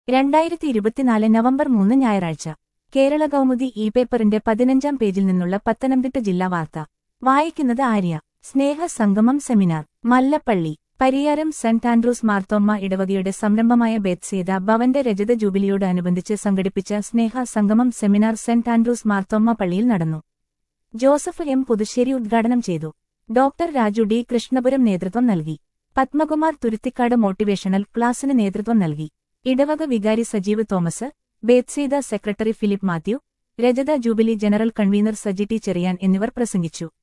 രണ്ടായിരത്തി ഇരുപത്തിനാല് നവംബർ മൂന്ന് ഞായറാഴ്ച കേരള കൗമുദി ഇ പേപ്പറിന്റെ പതിനഞ്ചാം പേജിൽ നിന്നുള്ള പത്തനംതിട്ട ജില്ലാ വാർത്ത വായിക്കുന്നത് ആര്യ സ്നേഹ സംഗമം seminar Mallappally Pariyaram saint Andrew's Marthoma ഇടവകയുടെ സംരംഭമായ ബേത്സേത ഭവന്റെ രജത ജൂബിലിയോട് അനുബന്ധിച്ച് സംഘടിപ്പിച്ച സ്നേഹ സംഗമം സെമിനാർ സെന്റ് ആൻഡ്രൂസ് മാർത്തോമ്മ പള്ളിയിൽ നടന്നു ജോസഫ് എം പുതുശ്ശേരി ഉദ്ഘാടനം ചെയ്തു ഡോക്ടർ രാജു ഡി കൃഷ്ണപുരം നേതൃത്വം നൽകി പത്മകുമാർ തുരുത്തിക്കാട് മോട്ടിവേഷണൽ ക്ലാസിന് നേതൃത്വം നൽകി ഇടവക വികാരി സജീവ് തോമസ് ബേത്സീത സെക്രട്ടറി ഫിലിപ്പ് മാത്യു രജത jubilee general convener Saji T Cherian എന്നിവർ പ്രസംഗിച്ചു